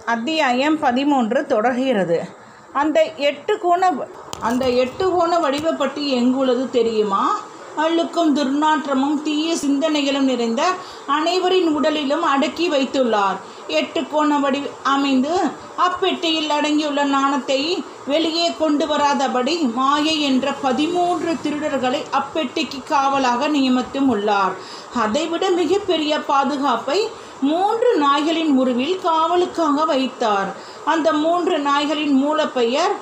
அத்தியாயம் பதிமூன்று தொடர்கிறது அந்த எட்டு கோண அந்த எட்டு கோண வடிவப்பட்டி எங்குள்ளது தெரியுமா அழுக்கும் துர்நாற்றமும் தீய சிந்தனைகளும் நிறைந்த அனைவரின் உடலிலும் அடக்கி வைத்துள்ளார் எட்டு கோண வடி அமைந்து அப்பெட்டியில் அடங்கியுள்ள நாணத்தை வெளியே கொண்டு வராதபடி மாயை என்ற பதிமூன்று திருடர்களை அப்பெட்டிக்கு காவலாக நியமித்தும் உள்ளார் அதைவிட மிகப்பெரிய பாதுகாப்பை மூன்று நாய்களின் உருவில் காவலுக்காக வைத்தார் அந்த மூன்று நாய்களின் மூலப்பெயர்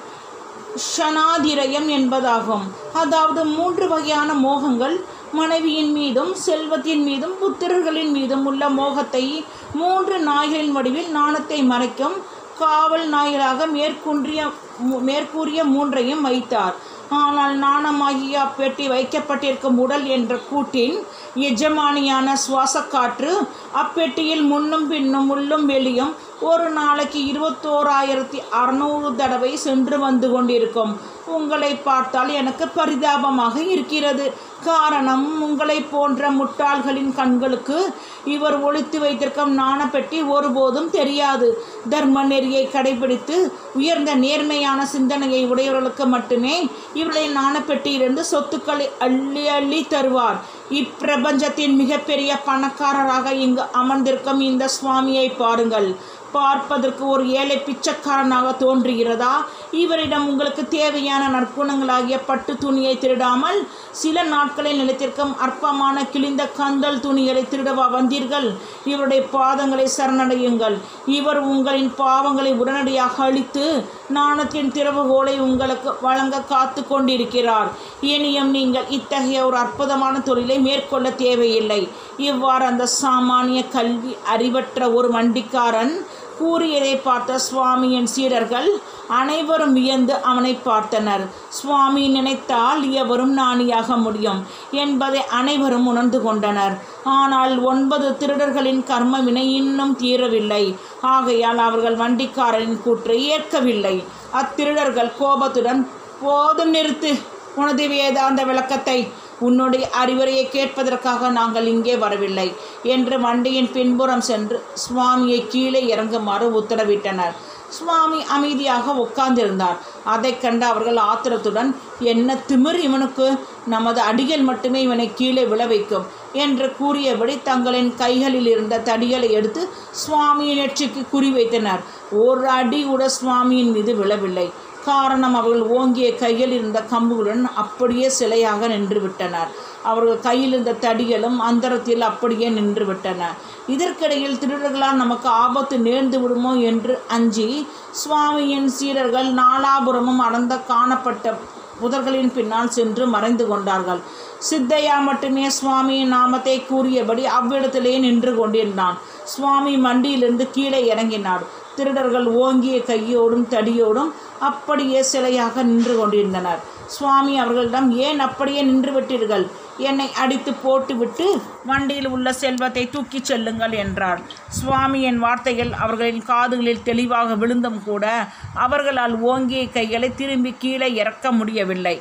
ஷனாதிரயம் என்பதாகும் அதாவது மூன்று வகையான மோகங்கள் மனைவியின் மீதும் செல்வத்தின் மீதும் புத்திரர்களின் மீதும் உள்ள மோகத்தை மூன்று நாய்களின் வடிவில் நாணத்தை மறைக்கும் காவல் நாய்களாக மேற்குன்றிய மு- மேற்கூறிய மூன்றையும் வைத்தார் ஆனால் நாணமாகிய அப்பெட்டி வைக்கப்பட்டிருக்கும் உடல் என்ற கூட்டின் எஜமானியான சுவாசக்காற்று அப்பெட்டியில் முன்னும் பின்னும் உள்ளும் வெளியும் ஒரு நாளைக்கு இருபத்தோராயிரத்தி அறநூறு தடவை சென்று வந்து கொண்டிருக்கும் உங்களை பார்த்தால் எனக்கு பரிதாபமாக இருக்கிறது காரணம் உங்களை போன்ற முட்டாள்களின் கண்களுக்கு இவர் ஒளித்து வைத்திருக்கும் நாணப்பெட்டி ஒருபோதும் தெரியாது தர்ம நெறியை கடைபிடித்து உயர்ந்த நேர்மையான சிந்தனையை உடையவர்களுக்கு மட்டுமே இவருடைய நாணப்பெட்டியிலிருந்து சொத்துக்களை அள்ளி அள்ளி தருவார் இப்பிரபஞ்சத்தின் மிகப்பெரிய பணக்காரராக இங்கு அமர்ந்திருக்கும் இந்த சுவாமியை பாருங்கள் பார்ப்பதற்கு ஒரு ஏழை பிச்சைக்காரனாக தோன்றுகிறதா இவரிடம் உங்களுக்கு தேவையான நற்குணங்களாகிய பட்டு துணியை திருடாமல் சில நாட்களில் நிலைத்திருக்கும் அற்பமான கிழிந்த கந்தல் துணிகளை திருடவா வந்தீர்கள் இவருடைய பாதங்களை சரணடையுங்கள் இவர் உங்களின் பாவங்களை உடனடியாக அழித்து நாணத்தின் திறவுகோலை உங்களுக்கு வழங்க காத்து கொண்டிருக்கிறார் இனியும் நீங்கள் இத்தகைய ஒரு அற்புதமான தொழிலை மேற்கொள்ள தேவையில்லை இவ்வாறு அந்த சாமானிய கல்வி அறிவற்ற ஒரு வண்டிக்காரன் கூறியதை பார்த்த சுவாமியின் சீடர்கள் அனைவரும் வியந்து அவனை பார்த்தனர் சுவாமி நினைத்தால் எவரும் ஞானியாக முடியும் என்பதை அனைவரும் உணர்ந்து கொண்டனர் ஆனால் ஒன்பது திருடர்களின் கர்ம வினை இன்னும் தீரவில்லை ஆகையால் அவர்கள் வண்டிக்காரனின் கூற்றை ஏற்கவில்லை அத்திருடர்கள் கோபத்துடன் போதும் நிறுத்து உனது வேதாந்த விளக்கத்தை உன்னுடைய அறிவுரையை கேட்பதற்காக நாங்கள் இங்கே வரவில்லை என்று வண்டியின் பின்புறம் சென்று சுவாமியை கீழே இறங்குமாறு உத்தரவிட்டனர் சுவாமி அமைதியாக உட்கார்ந்திருந்தார் அதைக் கண்டு அவர்கள் ஆத்திரத்துடன் என்ன திமிர் இவனுக்கு நமது அடிகள் மட்டுமே இவனை கீழே விழ வைக்கும் என்று கூறியபடி தங்களின் கைகளில் இருந்த தடிகளை எடுத்து சுவாமியின் நெற்றிக்கு குறிவைத்தனர் ஒரு அடி கூட சுவாமியின் மீது விழவில்லை காரணம் அவர்கள் ஓங்கிய கையில் இருந்த கம்புகளுடன் அப்படியே சிலையாக நின்று விட்டனர் அவர்கள் கையில் இருந்த தடிகளும் அந்தரத்தில் அப்படியே நின்று விட்டன இதற்கிடையில் திருடர்களால் நமக்கு ஆபத்து நேர்ந்து விடுமோ என்று அஞ்சி சுவாமியின் சீடர்கள் நாலாபுரமும் அடர்ந்த காணப்பட்ட புதர்களின் பின்னால் சென்று மறைந்து கொண்டார்கள் சித்தையா மட்டுமே சுவாமியின் நாமத்தை கூறியபடி அவ்விடத்திலே நின்று கொண்டிருந்தான் சுவாமி மண்டியிலிருந்து கீழே இறங்கினார் திருடர்கள் ஓங்கிய கையோடும் தடியோடும் அப்படியே சிலையாக நின்று கொண்டிருந்தனர் சுவாமி அவர்களிடம் ஏன் அப்படியே நின்று விட்டீர்கள் என்னை அடித்து போட்டுவிட்டு வண்டியில் உள்ள செல்வத்தை தூக்கிச் செல்லுங்கள் என்றார் சுவாமியின் வார்த்தைகள் அவர்களின் காதுகளில் தெளிவாக விழுந்தும் கூட அவர்களால் ஓங்கிய கைகளை திரும்பி கீழே இறக்க முடியவில்லை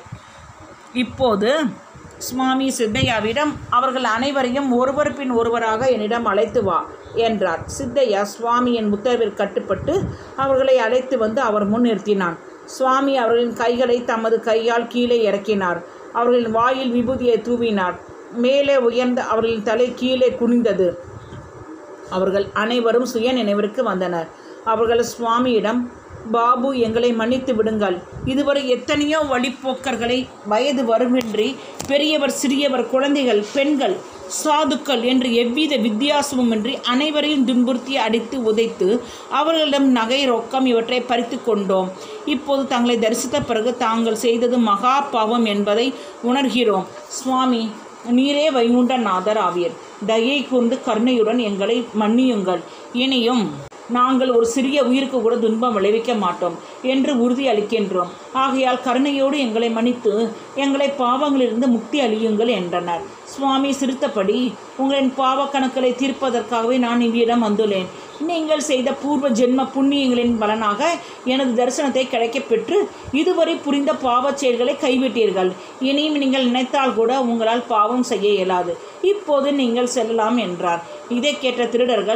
இப்போது சுவாமி சித்தையாவிடம் அவர்கள் அனைவரையும் ஒருவர் பின் ஒருவராக என்னிடம் அழைத்து வா என்றார் சித்தையா சுவாமியின் உத்தரவிற்கு கட்டுப்பட்டு அவர்களை அழைத்து வந்து அவர் முன் நிறுத்தினான் சுவாமி அவர்களின் கைகளை தமது கையால் கீழே இறக்கினார் அவர்களின் வாயில் விபூதியை தூவினார் மேலே உயர்ந்த அவர்களின் தலை கீழே குனிந்தது அவர்கள் அனைவரும் சுய நினைவிற்கு வந்தனர் அவர்கள் சுவாமியிடம் பாபு எங்களை மன்னித்து விடுங்கள் இதுவரை எத்தனையோ வழிப்போக்கர்களை வயது வருமின்றி பெரியவர் சிறியவர் குழந்தைகள் பெண்கள் சாதுக்கள் என்று எவ்வித வித்தியாசமுமின்றி அனைவரையும் துன்புறுத்தி அடித்து உதைத்து அவர்களிடம் நகை ரொக்கம் இவற்றை பறித்து கொண்டோம் இப்போது தங்களை தரிசித்த பிறகு தாங்கள் செய்தது மகா பாவம் என்பதை உணர்கிறோம் சுவாமி நீரே வைகுண்ட நாதர் ஆவீர் தயை கூர்ந்து கருணையுடன் எங்களை மன்னியுங்கள் இனியும் நாங்கள் ஒரு சிறிய உயிருக்கு கூட துன்பம் விளைவிக்க மாட்டோம் என்று உறுதி அளிக்கின்றோம் ஆகையால் கருணையோடு எங்களை மன்னித்து எங்களை பாவங்களிலிருந்து முக்தி அளியுங்கள் என்றனர் சுவாமி சிரித்தபடி உங்களின் பாவ கணக்குகளை தீர்ப்பதற்காகவே நான் இவ்விடம் வந்துள்ளேன் நீங்கள் செய்த பூர்வ ஜென்ம புண்ணியங்களின் பலனாக எனது தரிசனத்தை கிடைக்கப் பெற்று இதுவரை புரிந்த பாவச் செயல்களை கைவிட்டீர்கள் இனியும் நீங்கள் நினைத்தால் கூட உங்களால் பாவம் செய்ய இயலாது இப்போது நீங்கள் செல்லலாம் என்றார் இதை கேட்ட திருடர்கள்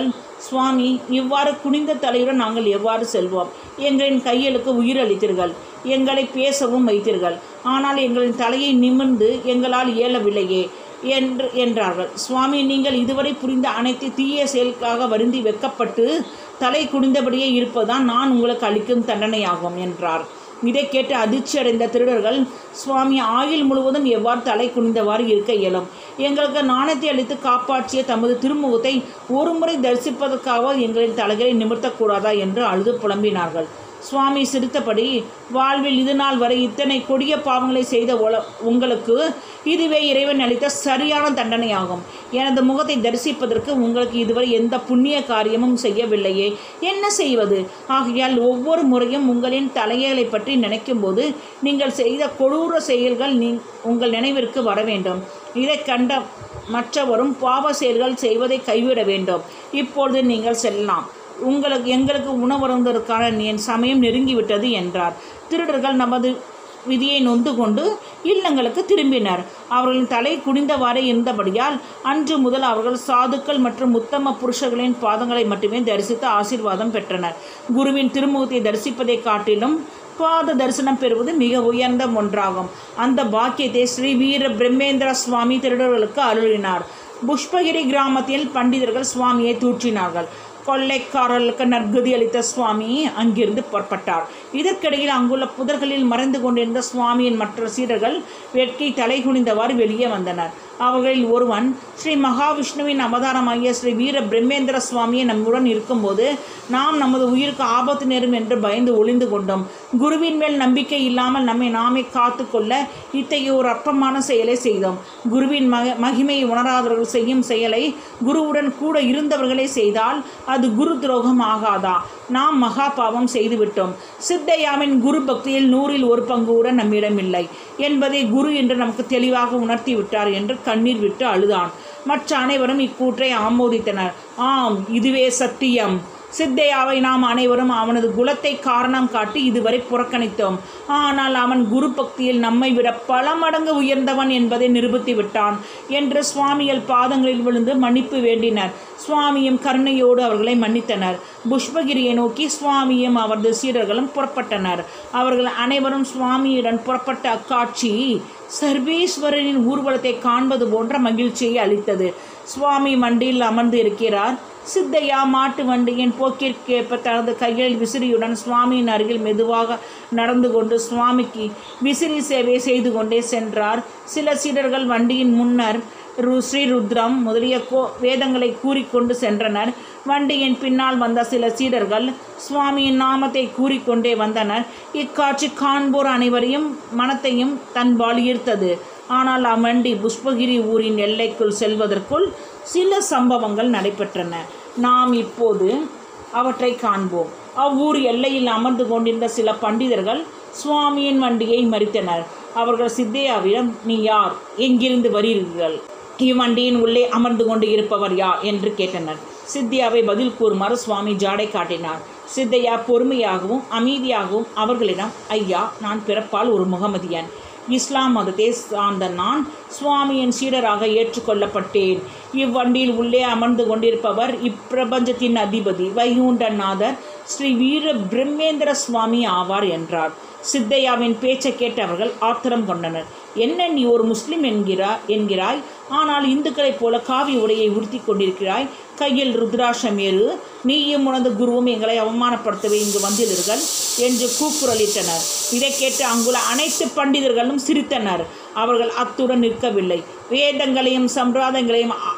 சுவாமி இவ்வாறு குனிந்த தலையுடன் நாங்கள் எவ்வாறு செல்வோம் எங்களின் கையலுக்கு உயிர் அளித்தீர்கள் எங்களை பேசவும் வைத்தீர்கள் ஆனால் எங்களின் தலையை நிமிர்ந்து எங்களால் இயலவில்லையே என்று என்றார்கள் சுவாமி நீங்கள் இதுவரை புரிந்த அனைத்து தீய செயலுக்காக வருந்தி வெக்கப்பட்டு தலை குனிந்தபடியே இருப்பதுதான் நான் உங்களுக்கு அளிக்கும் தண்டனையாகும் என்றார் இதை கேட்டு அதிர்ச்சி அடைந்த திருடர்கள் சுவாமி ஆயுள் முழுவதும் எவ்வாறு தலை குனிந்தவாறு இருக்க இயலும் எங்களுக்கு நாணயத்தை அளித்து காப்பாற்றிய தமது திருமுகத்தை ஒருமுறை தரிசிப்பதற்காக எங்களின் தலைகளை நிமிர்த்தக்கூடாதா என்று அழுது புலம்பினார்கள் சுவாமி சிரித்தபடி வாழ்வில் இது நாள் வரை இத்தனை கொடிய பாவங்களை செய்த உல உங்களுக்கு இதுவே இறைவன் அளித்த சரியான தண்டனையாகும் எனது முகத்தை தரிசிப்பதற்கு உங்களுக்கு இதுவரை எந்த புண்ணிய காரியமும் செய்யவில்லையே என்ன செய்வது ஆகையால் ஒவ்வொரு முறையும் உங்களின் தலைகளை பற்றி நினைக்கும்போது நீங்கள் செய்த கொடூர செயல்கள் நீ உங்கள் நினைவிற்கு வர வேண்டும் இதை கண்ட மற்றவரும் பாவ செயல்கள் செய்வதை கைவிட வேண்டும் இப்பொழுது நீங்கள் செல்லலாம் உங்களுக்கு எங்களுக்கு உணவருந்ததற்கான என் சமயம் நெருங்கிவிட்டது என்றார் திருடர்கள் நமது விதியை நொந்து கொண்டு இல்லங்களுக்கு திரும்பினர் அவர்களின் தலை குனிந்தவாறே இருந்தபடியால் அன்று முதல் அவர்கள் சாதுக்கள் மற்றும் உத்தம புருஷர்களின் பாதங்களை மட்டுமே தரிசித்து ஆசீர்வாதம் பெற்றனர் குருவின் திருமுகத்தை தரிசிப்பதை காட்டிலும் பாத தரிசனம் பெறுவது மிக உயர்ந்த ஒன்றாகும் அந்த பாக்கியத்தை ஸ்ரீ வீர பிரம்மேந்திர சுவாமி திருடர்களுக்கு அருளினார் புஷ்பகிரி கிராமத்தில் பண்டிதர்கள் சுவாமியை தூற்றினார்கள் கொள்ளைக்காரர்களுக்கு நற்கதி அளித்த சுவாமி அங்கிருந்து புறப்பட்டார் இதற்கிடையில் அங்குள்ள புதர்களில் மறைந்து கொண்டிருந்த சுவாமியின் மற்ற சீடர்கள் வெட்கை தலை குனிந்தவாறு வெளியே வந்தனர் அவர்களில் ஒருவன் ஸ்ரீ மகாவிஷ்ணுவின் அவதாரமாகிய ஸ்ரீ வீர பிரம்மேந்திர சுவாமியை நம்முடன் இருக்கும்போது நாம் நமது உயிருக்கு ஆபத்து நேரும் என்று பயந்து ஒளிந்து கொண்டோம் குருவின் மேல் நம்பிக்கை இல்லாமல் நம்மை நாமே காத்து கொள்ள இத்தகைய ஒரு அற்பமான செயலை செய்தோம் குருவின் மக மகிமையை உணராதவர்கள் செய்யும் செயலை குருவுடன் கூட இருந்தவர்களே செய்தால் அது குரு துரோகம் ஆகாதா நாம் மகா பாவம் செய்துவிட்டோம் சித்தையாவின் குரு பக்தியில் நூறில் ஒரு பங்கு கூட நம்மிடம் இல்லை என்பதை குரு என்று நமக்கு தெளிவாக உணர்த்தி விட்டார் என்று கண்ணீர் விட்டு அழுதான் மற்ற அனைவரும் இக்கூற்றை ஆமோதித்தனர் ஆம் இதுவே சத்தியம் சித்தையாவை நாம் அனைவரும் அவனது குலத்தை காரணம் காட்டி இதுவரை புறக்கணித்தோம் ஆனால் அவன் குரு பக்தியில் நம்மை விட பல மடங்கு உயர்ந்தவன் என்பதை நிரூபித்து விட்டான் என்று சுவாமிகள் பாதங்களில் விழுந்து மன்னிப்பு வேண்டினர் சுவாமியும் கருணையோடு அவர்களை மன்னித்தனர் புஷ்பகிரியை நோக்கி சுவாமியும் அவரது சீடர்களும் புறப்பட்டனர் அவர்கள் அனைவரும் சுவாமியுடன் புறப்பட்ட அக்காட்சி சர்வேஸ்வரனின் ஊர்வலத்தை காண்பது போன்ற மகிழ்ச்சியை அளித்தது சுவாமி வண்டியில் அமர்ந்து இருக்கிறார் சித்தையா மாட்டு வண்டியின் போக்கிற்கேற்ப தனது கையில் விசிறியுடன் சுவாமியின் அருகில் மெதுவாக நடந்து கொண்டு சுவாமிக்கு விசிறி சேவை செய்து கொண்டே சென்றார் சில சீடர்கள் வண்டியின் முன்னர் ரு ஸ்ரீருத்ரம் முதலிய கோ வேதங்களை கூறிக்கொண்டு சென்றனர் வண்டியின் பின்னால் வந்த சில சீடர்கள் சுவாமியின் நாமத்தை கூறிக்கொண்டே வந்தனர் இக்காட்சி காண்போர் அனைவரையும் மனத்தையும் தன்பால் ஈர்த்தது ஆனால் அவ்வண்டி புஷ்பகிரி ஊரின் எல்லைக்குள் செல்வதற்குள் சில சம்பவங்கள் நடைபெற்றன நாம் இப்போது அவற்றை காண்போம் அவ்வூர் எல்லையில் அமர்ந்து கொண்டிருந்த சில பண்டிதர்கள் சுவாமியின் வண்டியை மறித்தனர் அவர்கள் சித்தையாவிடம் நீ யார் எங்கிருந்து வருகிறீர்கள் இவ்வண்டியின் உள்ளே அமர்ந்து கொண்டு இருப்பவர் யார் என்று கேட்டனர் சித்தியாவை பதில் கூறுமாறு சுவாமி ஜாடை காட்டினார் சித்தையா பொறுமையாகவும் அமைதியாகவும் அவர்களிடம் ஐயா நான் பிறப்பால் ஒரு முகமதியன் இஸ்லாம் மதத்தை சார்ந்த நான் சுவாமியின் சீடராக ஏற்றுக்கொள்ளப்பட்டேன் இவ்வண்டியில் உள்ளே அமர்ந்து கொண்டிருப்பவர் இப்பிரபஞ்சத்தின் அதிபதி வைகுண்டநாதர் ஸ்ரீ வீர பிரம்மேந்திர சுவாமி ஆவார் என்றார் சித்தையாவின் பேச்சை கேட்டவர்கள் ஆத்திரம் கொண்டனர் என்ன நீ ஒரு முஸ்லிம் என்கிறா என்கிறாய் ஆனால் இந்துக்களைப் போல காவி உடையை உடுத்தி கொண்டிருக்கிறாய் கையில் ருத்ராஷமேறு நீயும் உனது குருவும் எங்களை அவமானப்படுத்தவே இங்கு வந்தீர்கள் என்று கூக்குரலிட்டனர் இதை கேட்டு அங்குள்ள அனைத்து பண்டிதர்களும் சிரித்தனர் அவர்கள் அத்துடன் நிற்கவில்லை வேதங்களையும் சம்பிரதாயங்களையும் அ-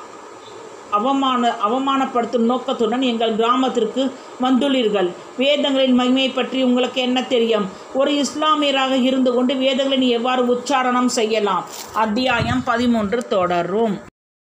அவமான அவமானப்படுத்தும் நோக்கத்துடன் எங்கள் கிராமத்திற்கு வந்துள்ளீர்கள் வேதங்களின் மகிமையை பற்றி உங்களுக்கு என்ன தெரியும் ஒரு இஸ்லாமியராக இருந்து கொண்டு வேதங்களை நீ எவ்வாறு உச்சாரணம் செய்யலாம் அத்தியாயம் பதிமூன்று தொடரும்